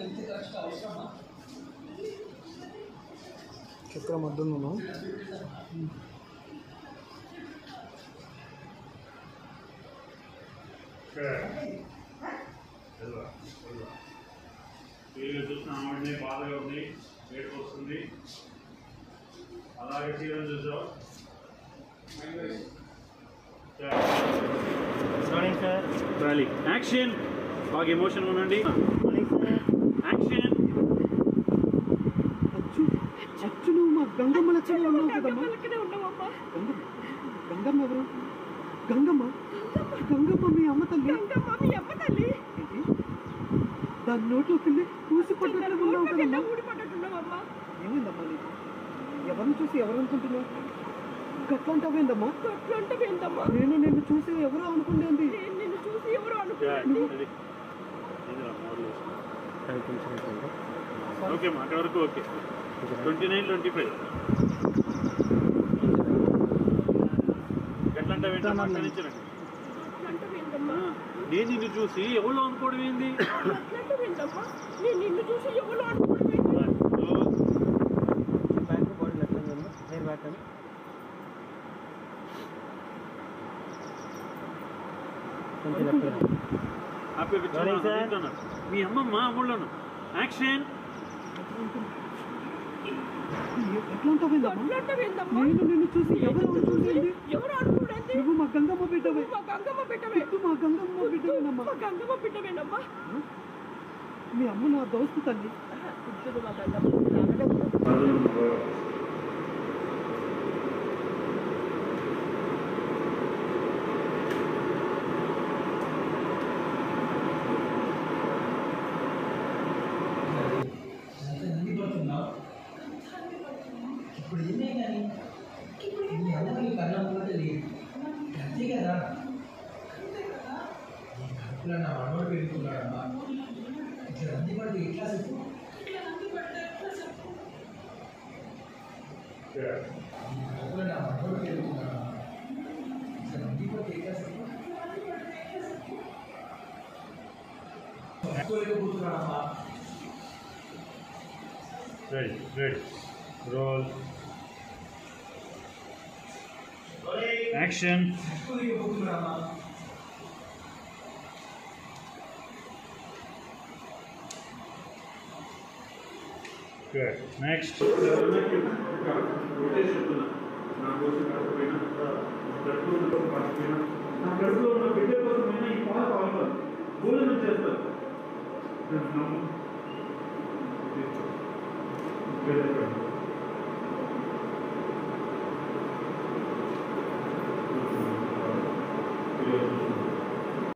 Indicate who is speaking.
Speaker 1: చక్రం అడ్డున్నాను
Speaker 2: వీళ్ళు చూసిన ఆవిడని బాధగా ఉంది ఏడుపు వస్తుంది అలాగే చీరలు చూసావు
Speaker 3: మార్నింగ్ సార్
Speaker 2: ర్యాలీ యాక్షన్ బాగా ఎమోషన్ ఉండండి
Speaker 3: మార్నింగ్ సార్
Speaker 2: యాక్షన్
Speaker 1: అచ్చు అచ్చు నువ్వు మా గంగమ్మ లక్ష్మి ఉన్నావు కదమ్మా
Speaker 4: ఇక్కడే ఉన్నామమ్మా
Speaker 1: గంగమ్మ గంగమ్మ ఎవరు గంగమ్మ గంగమ్మ మీ అమ్మ తల్లి
Speaker 4: గంగమ్మ మీ అమ్మ తల్లి
Speaker 1: ఏంటి? దాని నోట్లోకి వెళ్ళి పూసిపడ్డట్లు ఉన్నావు కదమ్మా
Speaker 4: ఊడిపడ్డట్టున్నావమ్మా
Speaker 1: ఏమైందమ్మా నీకు ఎవరిని చూసి ఎవరు అనుకుంటున్నావు గట్లంటావేందమ్మా
Speaker 4: అట్లంటే ఏంటమ్మా
Speaker 1: నేను నిన్ను చూసి ఎవరో అనుకుండేంది
Speaker 4: నేను నిన్ను చూసి ఎవరు అనుకున్నాను
Speaker 2: ఓకే మా అక్కడ వరకు okay twenty nine twenty five ఎట్లా అంటే అక్కడించండి
Speaker 4: అట్లంటే ఏంటమ్మా
Speaker 2: నేను నిన్ను చూసి ఎవరు అనుకోవడం ఏంది
Speaker 4: అట్లంటే ఏంటమ్మా నేను నిన్ను చూసి ఎవరు అనుకున్నాను
Speaker 3: బ్యాక్ బాడీ లెఫ్ట్ ఉందా హెయిర్ బ్యాక్ అని కొంచెం లెఫ్ట్
Speaker 2: హ్యాపీగా
Speaker 3: Morning, sir.
Speaker 2: కూర్చోన్నా మీ అమ్మమ్మ అమ్ముళ్ళను యాక్షన్
Speaker 1: ఎట్లంటావేందమ్మా
Speaker 4: అట్లంటే ఏంటమ్మా
Speaker 1: నేను నిన్ను చూసి ఎవరు అనుకుండేంది
Speaker 4: ఎవరు అనుకునేది
Speaker 1: నువ్వు మా గంగమ్మ బిడ్డవే
Speaker 4: మా గంగమ్మ బిడ్డవే
Speaker 1: నువ్వు మా గంగమ్మ బిడ్డవేనమ్మా
Speaker 4: మా గంగమ్మ బిడ్డవేనమ్మా
Speaker 1: మీ అమ్మ నా దోస్తు తల్లి
Speaker 4: ఇప్పుడు మా గంగమ్మ
Speaker 5: ఇప్పుడు ఏమే కానీ మీ అమ్మకి కళ్ళం కూడా లేదు అంతే కదా ఈ కడుపులో నా మనోడు పెరుగుతున్నాడమ్మా ఇట్లా రంది పడితే ఎట్లా చెప్పు ఈ కడుపులో నా మనోడు పెరుగుతున్నాడమ్మా ఇట్లా రంది పడితే ఎట్లా చెప్పు తట్టుకోలేకపోతున్నాడమ్మా
Speaker 2: రెడీ రెడీ రోల్ యాక్షన్
Speaker 5: తట్టుకోలేకపోతున్నాడమ్మా
Speaker 2: గుడ్ నెక్స్ట్
Speaker 6: నా కోసం కాకపోయినా కడుపులో ఉన్న కోసం కాకపోయినా నా కడుపులో ఉన్న బిడ్డ కోసమైనా ఈ పాలు కావాలి భోజనం చేస్తారు నన్ను నమ్ము.